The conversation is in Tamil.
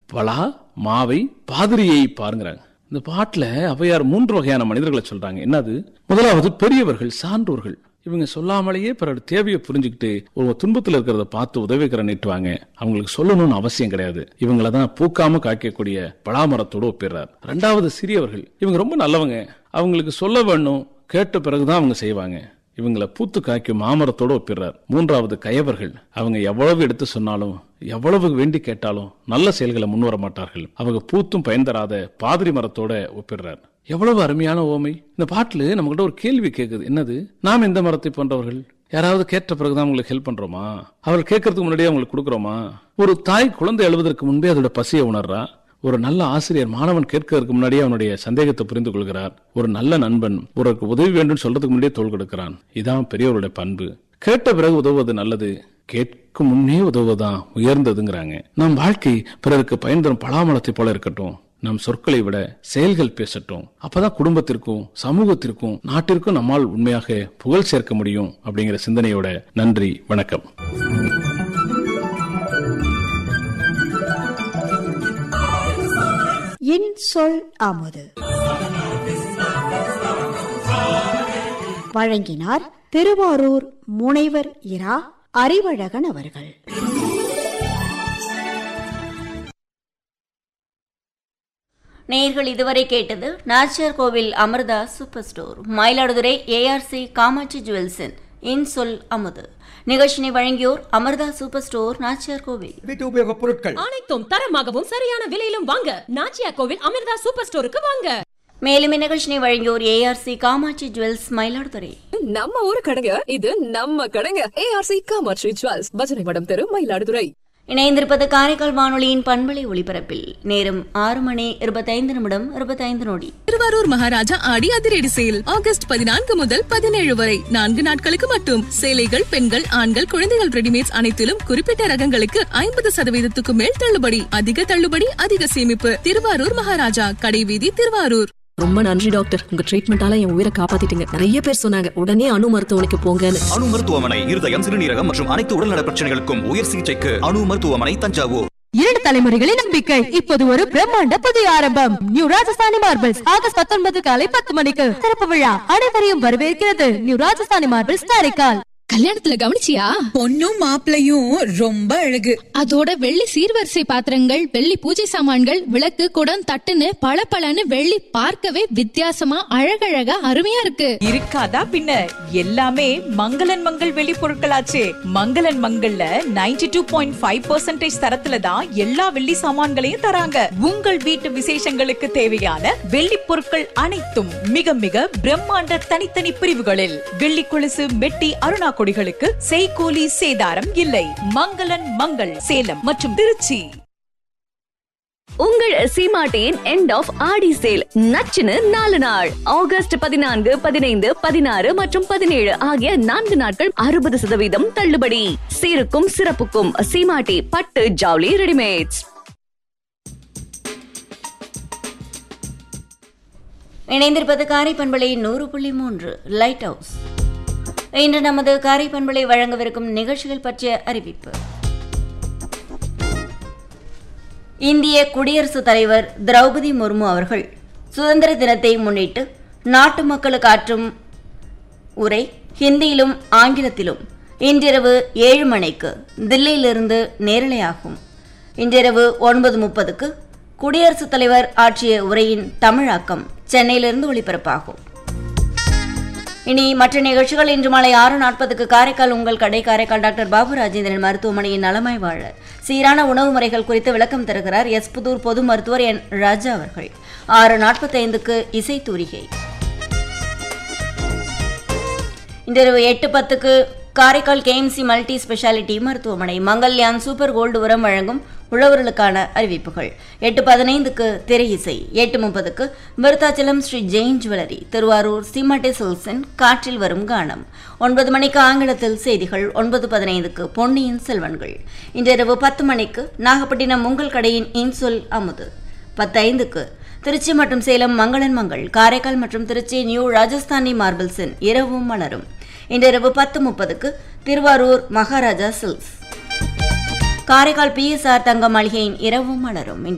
பலா மாவை பாதிரியை பாருங்கிறாங்க இந்த பாட்டுல அவையார் மூன்று வகையான மனிதர்களை சொல்றாங்க என்னது முதலாவது பெரியவர்கள் சான்றோர்கள் இவங்க சொல்லாமலேயே பிறர் தேவையை புரிஞ்சுக்கிட்டு ஒரு துன்பத்துல இருக்கிறத பார்த்து உதவிக்கிற நீட்டுவாங்க அவங்களுக்கு சொல்லணும்னு அவசியம் கிடையாது இவங்கள தான் பூக்காம காய்க்கக்கூடிய பலாமரத்தோடு ஒப்பிடுறார் ரெண்டாவது சிறியவர்கள் இவங்க ரொம்ப நல்லவங்க அவங்களுக்கு சொல்ல வேணும் கேட்ட பிறகுதான் அவங்க செய்வாங்க இவங்கள பூத்து காய்க்கும் மாமரத்தோடு ஒப்பிடுறார் மூன்றாவது கயவர்கள் அவங்க எவ்வளவு எடுத்து சொன்னாலும் எவ்வளவு வேண்டி கேட்டாலும் நல்ல செயல்களை முன்வர மாட்டார்கள் அவங்க பூத்தும் பயன் தராத பாதிரி மரத்தோட ஒப்பிடுறார் எவ்வளவு அருமையான ஓமை இந்த பாட்டுல நம்மகிட்ட ஒரு கேள்வி கேக்குது என்னது நாம் எந்த மரத்தை போன்றவர்கள் யாராவது கேட்ட பிறகுதான் அவங்களுக்கு ஹெல்ப் பண்றோமா அவர்கள் கேட்கறதுக்கு முன்னாடியே அவங்களுக்கு கொடுக்குறோமா ஒரு தாய் குழந்தை எழுவதற்கு முன்பே அதோட பசியை உணர்றா ஒரு நல்ல ஆசிரியர் மாணவன் கேட்கறதுக்கு முன்னாடியே அவனுடைய சந்தேகத்தை புரிந்து கொள்கிறார் ஒரு நல்ல நண்பன் ஒருவருக்கு உதவி வேண்டும் சொல்றதுக்கு முன்னாடியே தோல் கொடுக்கிறான் இதான் பெரியவருடைய பண்பு கேட்ட பிறகு உதவுவது நல்லது கேட்கும் முன்னே உதவுவதுதான் உயர்ந்ததுங்கிறாங்க நம் வாழ்க்கை பிறருக்கு பயன் தரும் பலாமலத்தை போல இருக்கட்டும் நம் சொற்களை விட செயல்கள் பேசட்டும் அப்பதான் குடும்பத்திற்கும் சமூகத்திற்கும் நாட்டிற்கும் நம்மால் உண்மையாக புகழ் சேர்க்க முடியும் அப்படிங்கிற சிந்தனையோட நன்றி வணக்கம் என் சொல் அமுது வழங்கினார் திருவாரூர் முனைவர் இரா அறிவழகன் அவர்கள் நேர்கள் இதுவரை கேட்டது Nachiyar Kovil Amirtha super store Mayiladuthurai ARC Kamatchi ஜுவல்ஸின் இன்சொல் அமுது நிகழ்ச்சினை வழங்கியோர் அமிர்தா சூப்பர் ஸ்டோர் நாச்சியார் கோவில் வீட்டு உபயோகப் பொருட்கள் அனைத்தும் தரமாகவும் சரியான விலையிலும் வாங்க நாச்சியா கோவில் அமிர்தா சூப்பர் ஸ்டோருக்கு வாங்க மேலும் இந்நிகழ்ச்சினை வழங்கியோர் ஏஆர்சி காமாட்சி ஜுவல்ஸ் மயிலாடுதுறை நம்ம ஊரு கடைங்க இது நம்ம கடைங்க ஏஆர்சி காமாட்சி ஜுவல்ஸ் பஜனை மடம் தெரு மயிலாடுதுறை இணைந்திருப்பது காரைக்கால் வானொலியின் பண்பலை ஒளிபரப்பில் நேரம் ஆறு மணி இருபத்தைந்து நிமிடம் இருபத்தைந்து நொடி திருவாரூர் மகாராஜா ஆடி அதிரடி சேல் ஆகஸ்ட் பதினான்கு முதல் பதினேழு வரை நான்கு நாட்களுக்கு மட்டும் சேலைகள் பெண்கள் ஆண்கள் குழந்தைகள் ரெடிமேட்ஸ் அனைத்திலும் குறிப்பிட்ட ரகங்களுக்கு ஐம்பது சதவீதத்துக்கு மேல் தள்ளுபடி அதிக தள்ளுபடி அதிக சேமிப்பு திருவாரூர் மகாராஜா கடைவீதி திருவாரூர் ரொம்ப நன்றி டாக்டர் உங்க ட்ரீட்மெண்டால என் உயிரை காப்பாத்திட்டீங்க நிறைய பேர் சொன்னாங்க உடனே அணு மருத்துவமனைக்கு போங்கன்னு அணு மருத்துவமனை இருதயம் சிறுநீரகம் மற்றும் அனைத்து உடல்நல பிரச்சனைகளுக்கும் உயர் சிகிச்சைக்கு அணு மருத்துவமனை தஞ்சாவூர் இரண்டு தலைமுறைகளின் நம்பிக்கை இப்போது ஒரு பிரம்மாண்ட புதிய ஆரம்பம் நியூ ராஜஸ்தானி மார்பிள்ஸ் ஆகஸ்ட் பத்தொன்பது காலை பத்து மணிக்கு திறப்பு விழா அனைவரையும் வரவேற்கிறது நியூ ராஜஸ்தானி மார்பிள்ஸ் காரைக்கால் கல்யாணத்துல கவனிச்சியா பொண்ணும் மாப்பிளையும் ரொம்ப அழகு அதோட வெள்ளி சீர்வரிசை பாத்திரங்கள் வெள்ளி பூஜை சாமான்கள் விளக்கு குடம் தட்டுன்னு பளபளன்னு வெள்ளி பார்க்கவே வித்தியாசமா அழகழகா அருமையா இருக்கு இருக்காதா பின்ன எல்லாமே மங்களன் மங்கள் வெளி பொருட்களாச்சே மங்களன் மங்கள்ல 92.5% டூ பாயிண்ட் ஃபைவ் பர்சன்டேஜ் தரத்துல தான் எல்லா வெள்ளி சாமான்களையும் தராங்க உங்கள் வீட்டு விசேஷங்களுக்கு தேவையான வெள்ளி பொருட்கள் அனைத்தும் மிக மிக பிரம்மாண்ட தனித்தனி பிரிவுகளில் வெள்ளி கொலுசு மெட்டி அருணா கொடிகளுக்கு செய்கூலி சேதாரம் இல்லை மங்களன் மங்கள் சேலம் மற்றும் திருச்சி உங்கள் சீமாட்டியின் எண்ட் ஆஃப் ஆடி சேல் நச்சுன்னு நாலு நாள் ஆகஸ்ட் பதினான்கு பதினைந்து பதினாறு மற்றும் பதினேழு ஆகிய நான்கு நாட்கள் அறுபது சதவீதம் தள்ளுபடி சீருக்கும் சிறப்புக்கும் சீமாட்டி பட்டு ஜவுளி ரெடிமேட்ஸ் இணைந்திருப்பது காரை பண்பலை நூறு புள்ளி மூன்று லைட் ஹவுஸ் இன்று நமது காரை பண்பலை வழங்கவிருக்கும் நிகழ்ச்சிகள் பற்றிய அறிவிப்பு இந்திய குடியரசுத் தலைவர் திரௌபதி முர்மு அவர்கள் சுதந்திர தினத்தை முன்னிட்டு நாட்டு மக்களுக்கு ஆற்றும் உரை ஹிந்தியிலும் ஆங்கிலத்திலும் இன்றிரவு ஏழு மணிக்கு தில்லியிலிருந்து நேரலையாகும் இன்றிரவு ஒன்பது முப்பதுக்கு குடியரசுத் தலைவர் ஆற்றிய உரையின் தமிழாக்கம் சென்னையிலிருந்து ஒளிபரப்பாகும் இனி மற்ற நிகழ்ச்சிகள் இன்று மாலை ஆறு நாற்பதுக்கு காரைக்கால் உங்கள் கடை காரைக்கால் டாக்டர் பாபு ராஜேந்திரன் மருத்துவமனையின் நலமாய் வாழ சீரான உணவு முறைகள் குறித்து விளக்கம் தருகிறார் எஸ் புதூர் பொது மருத்துவர் என் ராஜா அவர்கள் ஆறு நாற்பத்தைந்துக்கு இசை தூரிகை இன்றிரவு எட்டு பத்துக்கு காரைக்கால் கேஎம்சி மல்டி ஸ்பெஷாலிட்டி மருத்துவமனை மங்கல்யான் சூப்பர் கோல்டு உரம் வழங்கும் உழவர்களுக்கான அறிவிப்புகள் எட்டு பதினைந்துக்கு திரை இசை எட்டு முப்பதுக்கு விருத்தாச்சலம் ஸ்ரீ ஜெயின் ஜுவல்லரி திருவாரூர் சிமாட்டே சில்சன் காற்றில் வரும் கானம் ஒன்பது மணிக்கு ஆங்கிலத்தில் செய்திகள் ஒன்பது பதினைந்துக்கு பொன்னியின் செல்வன்கள் இன்றிரவு பத்து மணிக்கு நாகப்பட்டினம் உங்கள் கடையின் இன்சொல் அமுது பத்தைந்துக்கு திருச்சி மற்றும் சேலம் மங்களன் மங்கள் காரைக்கால் மற்றும் திருச்சி நியூ ராஜஸ்தானி மார்பிள்ஸின் இரவும் மலரும் இன்றிரவு பத்து முப்பதுக்கு திருவாரூர் மகாராஜா சில்க்ஸ் காரைக்கால் பிஎஸ்ஆர் தங்க மாளிகையின் இரவும் மலரும்